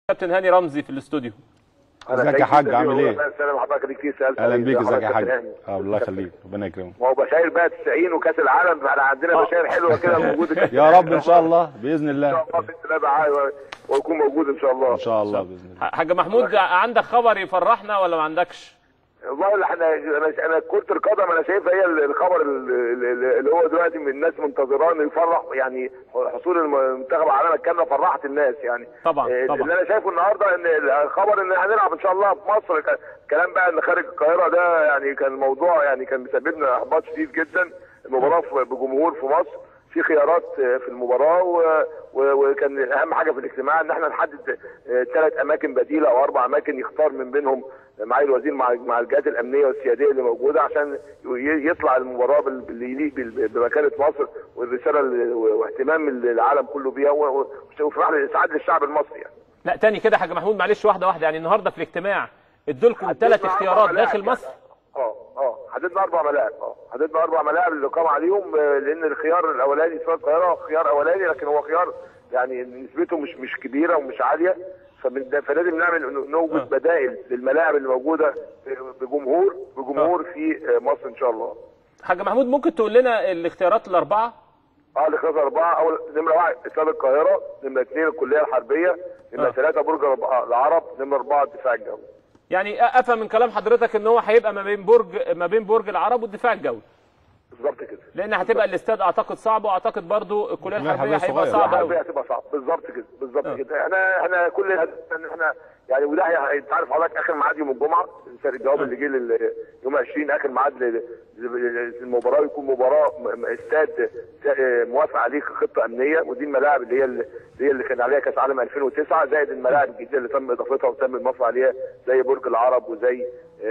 كابتن هاني رمزي في الاستوديو ازيك يا حاج عامل ايه؟ السلام حضرتك ليك كتير سالت اهلا بيك ازيك يا حاج هاني. آه، الله يخليك ربنا يكرمك ما هو بشاير بقى 90 وكاس العالم احنا عندنا بشاير حلوه كده موجوده يا رب ان شاء الله باذن ان الله شاء الله باذن الله معايا ويكون موجود ان شاء الله ان شاء الله باذن الله حاج محمود عندك خبر يفرحنا ولا ما عندكش والله اللي احنا انا انا كره القدم انا شايفها هي الخبر اللي اللي هو دلوقتي من الناس منتظراه يفرح يعني حصول المنتخب العالمي الكامله فرحت الناس يعني طبعا، آه، طبعا. اللي انا شايفه النهارده ان الخبر ان هنلعب ان شاء الله في مصر ك- كلام بقى ان خارج القاهره ده يعني كان الموضوع يعني كان مسبب لنا احباط شديد جدا المباراه في- بجمهور في مصر في خيارات آه، في المباراه و- و- وكان اهم حاجه في الاجتماع ان احنا نحدد ثلاث اماكن بديله او اربع اماكن يختار من بينهم معالي الوزير مع مع الجهات الامنيه والسياديه اللي موجوده عشان ي- يطلع المباراه بال- باللي يليق بال- بمكانه مصر والرساله اللي- واهتمام العالم كله بيها و- و- وفرح اسعاد للشعب المصري يعني. لا تاني كده يا حاج محمود معلش واحده واحده يعني النهارده في الاجتماع ادولكم ثلاث حددنا اختيارات أربع داخل ملاعب مصر يعني. اه اه حددنا اربع ملاعب اه حددنا اربع ملاعب للاقامه عليهم آه، لان الخيار الاولاني في القاهره خيار اولاني لكن هو خيار يعني نسبته مش مش كبيره ومش عاليه فمن- فلازم نعمل نوجد آه. بدائل للملاعب اللي موجوده بجمهور بجمهور في آه، مصر ان شاء الله. حاج محمود ممكن تقول لنا الاختيارات الاربعه اه الاختيارات اربعه اول نمره واحد استاد القاهره، نمره اثنين الكليه الحربيه، نمره آه. ثلاثه برج العرب، نمره اربعه الدفاع الجوي. يعني افهم من كلام حضرتك ان هو هيبقى ما بين برج ما بين برج العرب والدفاع الجوي بالظبط كده. لان هتبقى الاستاد اعتقد صعب واعتقد برضو الكليه الكلية الحربيه الحربية هيبقى صغيرة. صعب قوي الحربية هتبقى صعب بالظبط كده بالظبط آه. كده احنا احنا كل هدفنا ان احنا يعني وده هي- انت عارف حضرتك اخر ميعاد يوم الجمعه الفرق الجواب اللي جه لل- يوم 20 اخر ميعاد لل- لل- المباراه يكون مباراه م- م- استاد اه، موافق عليه خطه امنيه ودي الملاعب اللي هي اللي هي اللي كان عليها كاس عالم 2009 زائد الملاعب الجديده اللي تم اضافتها وتم الموافقه عليها زي برج العرب وزي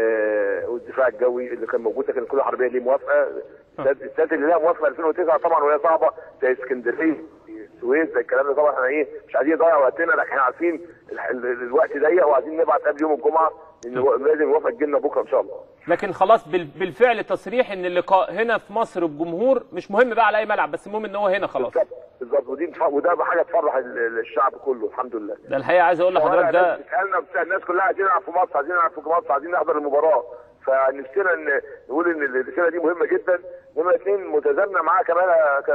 اه، والدفاع الجوي اللي كان موجود كان الكليه الحربيه ليه موافقه الاستاد الاستاد اللي لها موافقه 2009 طبعا وهي صعبه زي اسكندريه السويس زي الكلام ده طبعا احنا ايه مش عايزين نضيع وقتنا لكن احنا عارفين ال- ال- الوقت ضيق وعايزين نبعت قبل يوم الجمعه لان هو لازم يوافق تجيلنا بكره ان شاء الله. لكن خلاص بال- بالفعل تصريح ان اللقاء هنا في مصر بجمهور مش مهم بقى على اي ملعب بس المهم ان هو هنا خلاص بالظبط بالظبط ودي تف- وده حاجه تفرح ال- ال- الشعب كله الحمد لله. ده الحقيقه عايز اقول لحضرتك ده بتسالنا بتسال الناس كلها عايزين نلعب في مصر عايزين نلعب في مصر عايزين نحضر المباراه فنفسنا ان نقول ان الرساله دي مهمه جدا نمره اثنين متزامنه معاها كمان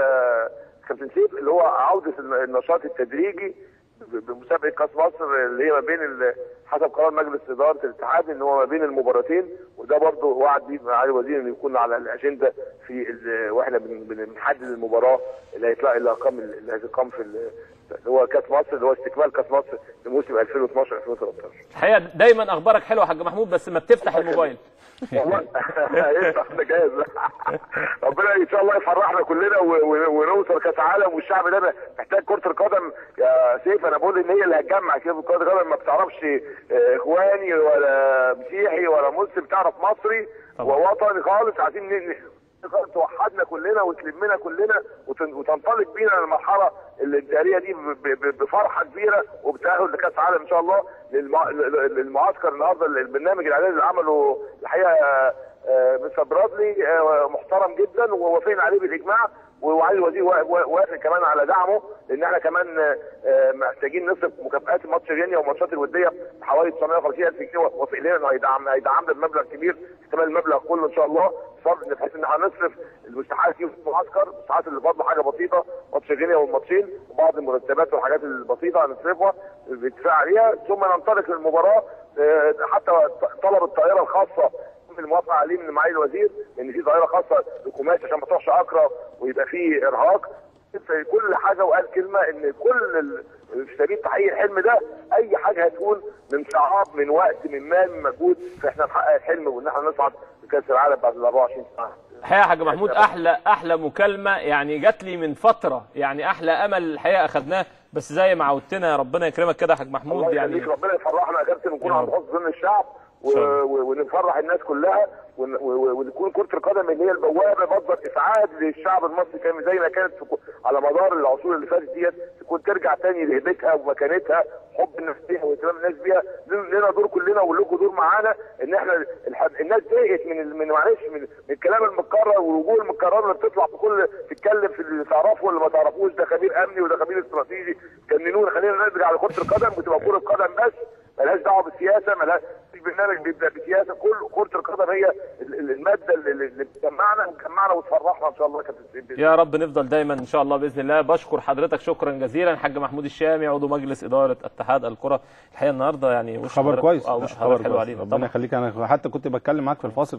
ك- كابتن سيف اللي هو عوده النشاط التدريجي ب- بمسابقه كاس مصر اللي هي ما بين ال- حسب قرار مجلس اداره الاتحاد ان هو ما بين المباراتين وده برضه وعد بيه معالي الوزير انه يكون على الاجنده في ال- واحنا بن- بن- بنحدد المباراه اللي هيطلع اللي هيقام اللي هيقام في ال- اللي هو كاس مصر اللي هو استكمال كاس مصر لموسم 2012 2013 الحقيقه دايما اخبارك حلوه يا حاج محمود بس ما بتفتح الموبايل والله يفتح ده جاهز ربنا ان شاء الله يفرحنا كلنا و- و- ونوصل كاس عالم والشعب ده محتاج كره القدم يا سيف انا بقول ان هي اللي هتجمع كده كره القدم ما بتعرفش آه، اخواني ولا مسيحي ولا مسلم تعرف مصري طبعا. ووطني خالص عايزين ن- ن- توحدنا كلنا وتلمنا كلنا وتن- وتنطلق بينا للمرحله الانتقاليه دي ب- ب- بفرحه كبيره وبتاهل لكاس عالم ان شاء الله للمع- للمعسكر النهارده البرنامج الاعلامي اللي عمله الحقيقه آه، مستر برادلي آه، محترم جدا ووافقنا عليه بالاجماع وعلي الوزير وا- وا- وافق كمان على دعمه لان احنا كمان آه، آه، محتاجين نصرف مكافآت ماتش غينيا والماتشات الوديه بحوالي 950 الف جنيه وافق لنا انه هيدعم هيدعمنا بمبلغ كبير احتمال المبلغ كله ان شاء الله فرض بحيث ان احنا هنصرف المستحقات فيه في المعسكر المستحقات اللي فاضله حاجه بسيطه ماتش غينيا والماتشين وبعض المرتبات والحاجات البسيطه هنصرفها باتفاق عليها ثم ننطلق للمباراه آه، حتى طلب الطائره الخاصه الموافقه عليه من معالي الوزير ان في طائره خاصه لكوماش عشان ما تروحش اقرا ويبقى في ارهاق في كل حاجه وقال كلمه ان كل ال- في سبيل تحقيق الحلم ده اي حاجه هتكون من صعاب من وقت من مال من مجهود فاحنا نحقق الحلم وان احنا نصعد لكاس العالم بعد ال 24 سنه الحقيقه يا حاج محمود احلى احلى مكالمه يعني جات لي من فتره يعني احلى امل الحقيقه اخدناه بس زي ما عودتنا ربنا يكرمك كده يا حاج الله محمود يخليك يعني ربنا يفرحنا يا كابتن ونكون يا عند رب. حسن ظن الشعب و- إن شاء الله. و- ونفرح الناس كلها ون- و- ونكون كرة القدم اللي هي البوابة مصدر إسعاد للشعب المصري كان زي ما كانت في كو- على مدار العصور اللي فاتت ديت تكون ترجع تاني لهيبتها ومكانتها حب الناس بيها واهتمام الناس بيها لنا دور كلنا ولكم دور معانا ان احنا الح- الناس زهقت من ال- من معلش من, من الكلام المتكرر والوجوه المكرره اللي بتطلع في كل تتكلم في اللي تعرفه واللي ما تعرفوش ده خبير امني وده خبير استراتيجي كننونا خلينا نرجع نرجع لكره القدم بتبقى كره قدم بس ملهاش دعوه بالسياسه ملهاش مفيش برنامج بيبدا بسياسه كل كره القدم هي ال- ال- الماده اللي, اللي بتجمعنا وتجمعنا وتفرحنا ان شاء الله يا كابتن سيد بإذن يا رب نفضل دايما ان شاء الله باذن الله بشكر حضرتك شكرا جزيلا حاج محمود الشامي عضو مجلس اداره اتحاد الكره الحقيقه النهارده يعني وش خبر حضرتك- كويس اه لا، وش خبر حضرتك حلو كويس علينا ربنا طبعا يخليك انا حتى كنت بتكلم معاك في الفاصل